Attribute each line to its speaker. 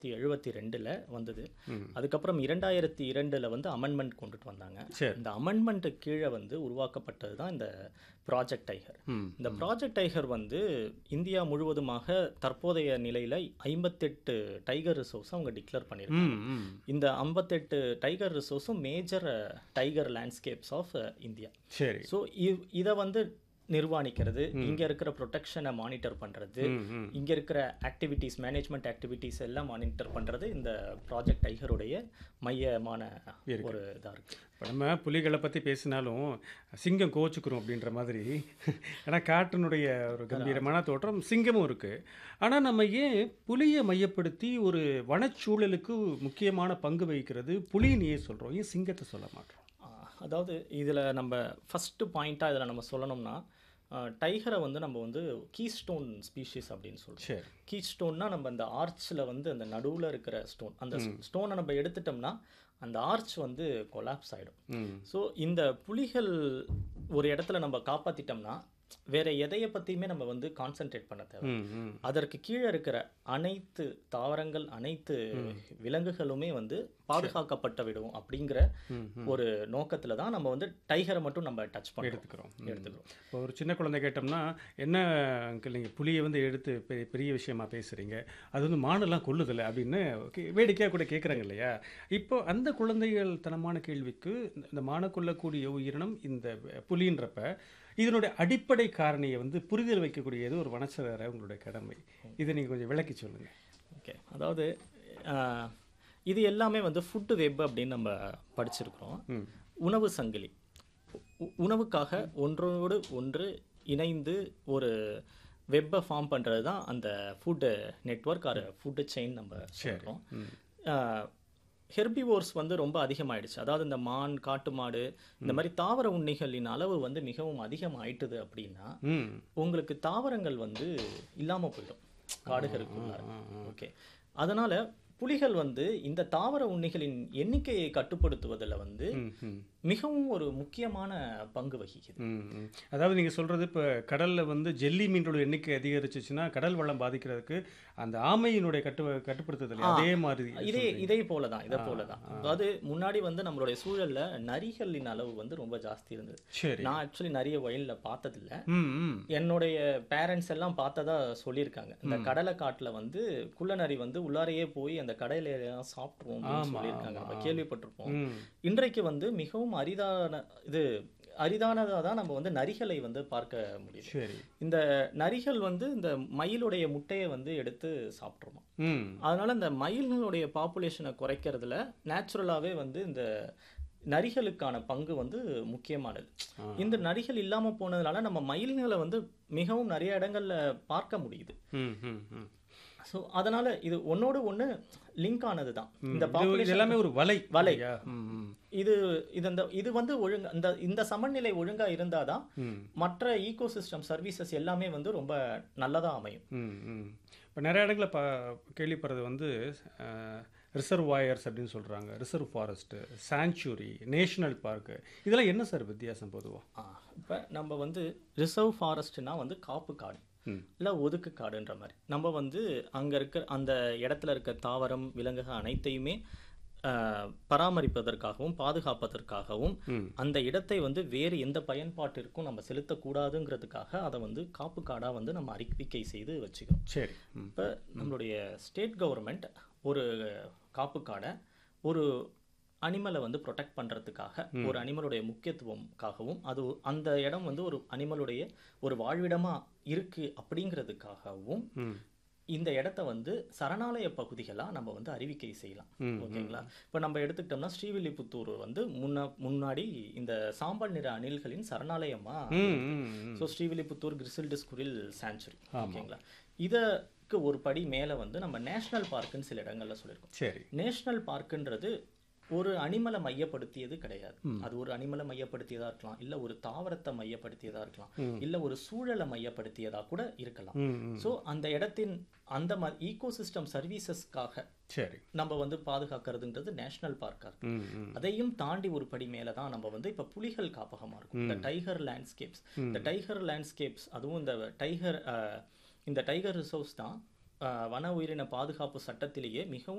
Speaker 1: எழுபத்தி ரெண்டில் வந்தது
Speaker 2: ம்.
Speaker 1: அதுக்கப்புறம் இரண்டாயிரத்தி இரண்டில் வந்து அமெண்ட்மெண்ட் கொண்டுட்டு வந்தாங்க
Speaker 2: சரி
Speaker 1: இந்த அமெண்ட்மெண்ட்டு கீழே வந்து உருவாக்கப்பட்டது தான் இந்த ப்ராஜெக்ட் டைகர்
Speaker 2: ம்
Speaker 1: இந்த ப்ராஜெக்ட் டைகர் வந்து இந்தியா முழுவதுமாக தற்போதைய நிலையில் ஐம்பத்தெட்டு டைகர் ரிசர்வ்ஸ் அவங்க டிக்ளேர் பண்ணியிருக்காங்க
Speaker 2: ம் ம்
Speaker 1: இந்த ஐம்பத்தெட்டு டைகர் ரிசோர்ஸும் major tiger landscapes of India
Speaker 2: சரி
Speaker 1: ஸோ இதை வந்து நிர்வாணிக்கிறது இங்கே இருக்கிற ப்ரொடெக்ஷனை மானிட்டர் பண்ணுறது
Speaker 2: ம் ம்
Speaker 1: இங்கே இருக்கிற ஆக்டிவிட்டீஸ் மேனேஜ்மெண்ட் ஆக்டிவிட்டீஸ் எல்லாம் மானிட்டர் பண்ணுறது இந்த ப்ராஜெக்ட் டைகருடைய மையமான ஒரு இதாக இருக்குது
Speaker 2: இப்போ நம்ம புலிகளை பற்றி பேசினாலும் சிங்கம் கோச்சுக்கிறோம் அப்படின்ற மாதிரி ஏன்னா காட்டினுடைய ஒரு கம்பீரமான தோற்றம் சிங்கமும் இருக்குது ஆனால் நம்ம ஏன் புலியை மையப்படுத்தி ஒரு வனச்சூழலுக்கு முக்கியமான பங்கு வகிக்கிறது புலின்னு ஏன் சொல்கிறோம் ஏன் சிங்கத்தை சொல்ல மாட்டோம்
Speaker 1: அதாவது இதில் நம்ம ஃபஸ்ட்டு பாயிண்ட்டாக இதில் நம்ம சொல்லணும்னா டைகரை வந்து நம்ம வந்து கீஸ்டோன் ஸ்பீஷீஸ் அப்படின்னு சொல்கிறோம்
Speaker 2: சரி
Speaker 1: கீ ஸ்டோன்னா நம்ம அந்த ஆர்ச்சில் வந்து அந்த நடுவில் இருக்கிற ஸ்டோன் அந்த ஸ்டோனை நம்ம எடுத்துட்டோம்னா அந்த ஆர்ச் வந்து கொலாப்ஸ் ஆகிடும்
Speaker 2: ம்
Speaker 1: ஸோ இந்த புலிகள் ஒரு இடத்துல நம்ம காப்பாற்றிட்டோம்னா வேற எதையை பற்றியுமே நம்ம வந்து கான்சென்ட்ரேட் பண்ண தேவை
Speaker 2: ம் ம்
Speaker 1: அதற்கு கீழே இருக்கிற அனைத்து தாவரங்கள் அனைத்து விலங்குகளுமே வந்து பாதுகாக்கப்பட்டு விடும் அப்படிங்கிற
Speaker 2: ம்,
Speaker 1: ஒரு நோக்கத்தில் தான் நம்ம வந்து டைகரை மட்டும் நம்ம டச் பண்ணுறோம்
Speaker 2: எடுத்துக்கிறோம் ம்.
Speaker 1: எடுத்துக்கிறோம்
Speaker 2: இப்போ ஒரு சின்ன குழந்தை கேட்டோம்னா என்ன அங்கிள் நீங்கள் புலியை வந்து எடுத்து பெரிய பெரிய விஷயமா பேசுகிறீங்க அது வந்து மானெல்லாம் கொல்லுதில்ல அப்படின்னு கே- வேடிக்கையாக கூட கேட்குறாங்க இல்லையா இப்போ அந்த குழந்தைகள் தனமான கேள்விக்கு இந்த- இந்த மான கொல்லக்கூடிய உயிரினம் இந்த புலின்றப்ப இதனுடைய அடிப்படை காரணியை வந்து புரிதல் வைக்கக்கூடியது ஒரு வனச்சர உங்களுடைய கடமை இதை நீங்கள் கொஞ்சம் விளக்கி சொல்லுங்கள்
Speaker 1: ஓகே அதாவது ஆஹ், இது எல்லாமே வந்து ஃபுட்டு வெப் அப்படின்னு நம்ம படிச்சிருக்கிறோம்
Speaker 2: ம்
Speaker 1: உணவு சங்கிலி உ- உணவுக்காக ஒன்றோடு ஒன்று இணைந்து ஒரு வெப்பை ஃபார்ம் பண்ணுறது தான் அந்த food network or food chain நம்ம சொல்கிறோம்
Speaker 2: ம்
Speaker 1: ஹெர்பிவோர்ஸ் வந்து ரொம்ப அதிகமாயிடுச்சு அதாவது இந்த மான் காட்டு மாடு இந்த மாதிரி தாவர உண்ணிகளின் அளவு வந்து மிகவும் அதிகமாயிட்டுது அப்படின்னா
Speaker 2: ம்
Speaker 1: உங்களுக்கு தாவரங்கள் வந்து இல்லாமல் போயிடும் காடுகளுக்குள்ளார ஓகே அதனால புலிகள் வந்து இந்த தாவர உண்ணிகளின் எண்ணிக்கையை கட்டுப்படுத்துவதில் வந்து
Speaker 2: ம் ம்
Speaker 1: மிகவும் ஒரு முக்கியமான பங்கு வகிக்குது
Speaker 2: ம், ம். அதாவது நீங்கள் சொல்கிறது இப்போ கடலில் வந்து ஜெல்லி மீன்களோட எண்ணிக்கை அதிகரிச்சிச்சுன்னா கடல் வளம் பாதிக்கிறதுக்கு அந்த ஆமையினுடைய கட்டு கட்டுப்படுத்துதல் அதே மாதிரி
Speaker 1: இதே இதே போல தான் இதை போல தான் அதாவது முன்னாடி வந்து நம்மளுடைய சூழல்ல நரிகளின் அளவு வந்து ரொம்ப ஜாஸ்தி இருந்தது
Speaker 2: சரி
Speaker 1: நான் ஆக்சுவலி நிறைய வயல்ல பார்த்ததில்ல
Speaker 2: ம் ம்
Speaker 1: என்னுடைய பேரண்ட்ஸ் எல்லாம் பார்த்ததா சொல்லியிருக்காங்க இந்த கடலை காட்டுல வந்து குள்ளநரி வந்து உள்ளாரையே போய் அந்த கடையில எல்லாம் சாப்பிட்டுருவோம் அப்படின்னு சொல்லியிருக்காங்க நம்ம கேள்விப்பட்டிருப்போம்
Speaker 2: ம்
Speaker 1: இன்றைக்கு வந்து மிகவும் அரிதான இது அரிதானதாக தான் நம்ம வந்து நரிகளை வந்து பார்க்க முடியுது
Speaker 2: சரி
Speaker 1: இந்த நரிகள் வந்து இந்த மயிலுடைய முட்டையை வந்து எடுத்து சாப்பிட்ருமா
Speaker 2: ம்
Speaker 1: அதனால இந்த மயில்களுடைய பாப்புலேஷனை குறைக்கிறதுல நேச்சுரலாகவே வந்து இந்த நரிகளுக்கான பங்கு வந்து முக்கியமானது இந்த நரிகள் இல்லாமல் போனதுனால நம்ம மயில்களை வந்து மிகவும் நிறைய இடங்கள்ல பார்க்க முடியுது
Speaker 2: ம் ம் ம்
Speaker 1: ஸோ அதனால இது ஒன்னோடு ஒன்று லிங்க் ஆனது தான் இந்த
Speaker 2: இது
Speaker 1: பாப்புலேஷன்
Speaker 2: எல்லாமே ஒரு வலை
Speaker 1: வலை.
Speaker 2: இல்லையா? ம் ம்
Speaker 1: இது இது அந்த இது வந்து ஒழுங்கா இந்த இந்த சமநிலை ஒழுங்கா இருந்தாதான்
Speaker 2: ம்
Speaker 1: மற்ற ஈகோசிஸ்டம் சர்வீசஸ் எல்லாமே வந்து ரொம்ப நல்லதா அமையும்
Speaker 2: ம் ம் இப்போ நிறைய இடங்களில் பா கேள்விப்படுறது வந்து ரிசர்வாயர்ஸ் அப்படின்னு சொல்கிறாங்க reserve forest sanctuary national park இதெல்லாம் என்ன சார் வித்தியாசம் பொதுவாக
Speaker 1: இப்போ நம்ம வந்து ரிசர்வ் ஃபாரஸ்ட்னா வந்து காப்பு காடு
Speaker 2: ம்.
Speaker 1: இல்லை ஒதுக்கு காடுன்ற மாதிரி நம்ம வந்து அங்கே இருக்க அந்த இடத்துல இருக்க தாவரம் விலங்குகள் அனைத்தையுமே ஆஹ், பராமரிப்பதற்காகவும் பாதுகாப்பதற்காகவும்
Speaker 2: ம்.
Speaker 1: அந்த இடத்தை வந்து வேறு எந்த பயன்பாட்டிற்கும் நம்ம செலுத்தக்கூடாதுங்கிறதுக்காக அதை வந்து காப்பு காடாக வந்து நம்ம அறிவிக்கை செய்து வச்சுக்கிறோம்
Speaker 2: சரி ம்
Speaker 1: இப்போ நம்மளுடைய ஸ்டேட் கவர்மெண்ட் ஒரு காப்பு காடை ஒரு அனிமலை வந்து ப்ரொடெக்ட் பண்ணுறதுக்காக ஒரு அனிமலுடைய முக்கியத்துவம்காகவும் அது அந்த இடம் வந்து ஒரு அனிமலுடைய ஒரு வாழ்விடமா இருக்கு அப்படிங்கிறதுக்காகவும்
Speaker 2: ம்
Speaker 1: இந்த இடத்த வந்து சரணாலய பகுதிகளா நம்ம வந்து அறிவிக்கை செய்யலாம்
Speaker 2: ம்,
Speaker 1: ஓகேங்களா இப்போ நம்ம எடுத்துக்கிட்டோம்னா ஸ்ரீவில்லிபுத்தூர் வந்து முன்ன முன்னாடி இந்த சாம்பல் நிற அணில்களின் சரணாலயமா
Speaker 2: ம் ம் ம்
Speaker 1: so Srivilliputhur grizzled squirrel sanctuary ஓகேங்களா இதற்கு ஒரு படி மேலே வந்து நம்ம நேஷனல் பார்க்குன்னு சில இடங்கள்ல சொல்லியிருக்கோம்
Speaker 2: சரி
Speaker 1: நேஷனல் பார்க்குன்றது ஒரு அனிமலை மையப்படுத்தியது கிடையாது அது ஒரு அனிமலை மையப்படுத்தியதா இருக்கலாம் இல்ல ஒரு தாவரத்தை மையப்படுத்தியதா இருக்கலாம் இல்ல ஒரு சூழலை மையப்படுத்தியதா கூட இருக்கலாம்
Speaker 2: ம் ம்
Speaker 1: ஸோ அந்த இடத்தின் அந்த ஈகோசிஸ்டம் சர்வீசஸ்க்காக
Speaker 2: சரி
Speaker 1: நம்ம வந்து பாதுகாக்கிறதுன்றது நேஷனல் பார்க்கா இருக்கு
Speaker 2: ம் ம்
Speaker 1: அதையும் தாண்டி ஒரு படி மேலே தான் நம்ம வந்து இப்போ புலிகள் காப்பகமா இருக்கும் இந்த டைகர் லேண்ட்ஸ்கேப்ஸ் இந்த டைகர் லேண்ட்ஸ்கேப்ஸ் அதுவும் இந்த டைகர் இந்த டைகர் ரிசர்வ்ஸ் தான் அஹ், வன உயிரின பாதுகாப்பு சட்டத்திலேயே மிகவும்